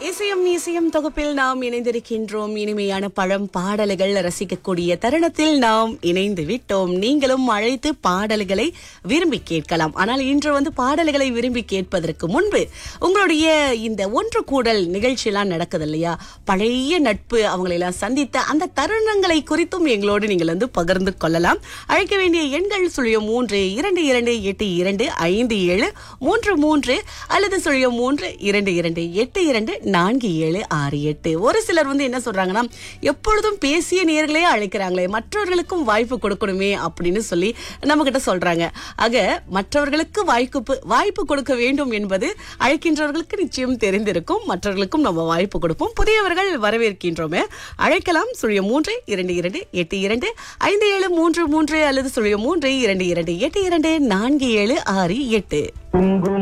இசையும் இசையும் தொகுப்பில் நாம் இணைந்திருக்கின்றோம் இனிமையான பழம் பாடல்கள் ரசிக்கக்கூடிய தருணத்தில் நாம் இணைந்து விட்டோம் நீங்களும் அழைத்து பாடல்களை விரும்பி கேட்கலாம் ஆனால் இன்று வந்து பாடல்களை விரும்பி கேட்பதற்கு முன்பு உங்களுடைய இந்த ஒன்று கூடல் நிகழ்ச்சியெல்லாம் நடக்குது இல்லையா பழைய நட்பு அவங்களை எல்லாம் சந்தித்த அந்த தருணங்களை குறித்தும் எங்களோடு நீங்கள் வந்து பகிர்ந்து கொள்ளலாம் அழைக்க வேண்டிய எண்கள் சுழியம் மூன்று இரண்டு இரண்டு எட்டு இரண்டு ஐந்து ஏழு மூன்று மூன்று அல்லது சுழியம் மூன்று இரண்டு இரண்டு எட்டு இரண்டு நான்கு ஏழு ஆறு எட்டு ஒரு சிலர் வந்து என்ன சொல்றாங்கன்னா எப்பொழுதும் பேசிய நேர்களே அழைக்கிறாங்களே மற்றவர்களுக்கும் வாய்ப்பு கொடுக்கணுமே அப்படின்னு சொல்லி நம்ம கிட்ட சொல்றாங்க ஆக மற்றவர்களுக்கு வாய்ப்பு வாய்ப்பு கொடுக்க வேண்டும் என்பது அழைக்கின்றவர்களுக்கு நிச்சயம் தெரிந்திருக்கும் மற்றவர்களுக்கும் நம்ம வாய்ப்பு கொடுப்போம் புதியவர்கள் வரவேற்கின்றோமே அழைக்கலாம் சுழியம் மூன்று இரண்டு இரண்டு எட்டு இரண்டு ஐந்து ஏழு மூன்று மூன்று அல்லது சுழியம் மூன்று இரண்டு இரண்டு எட்டு இரண்டு நான்கு ஏழு ஆறு எட்டு குங்கும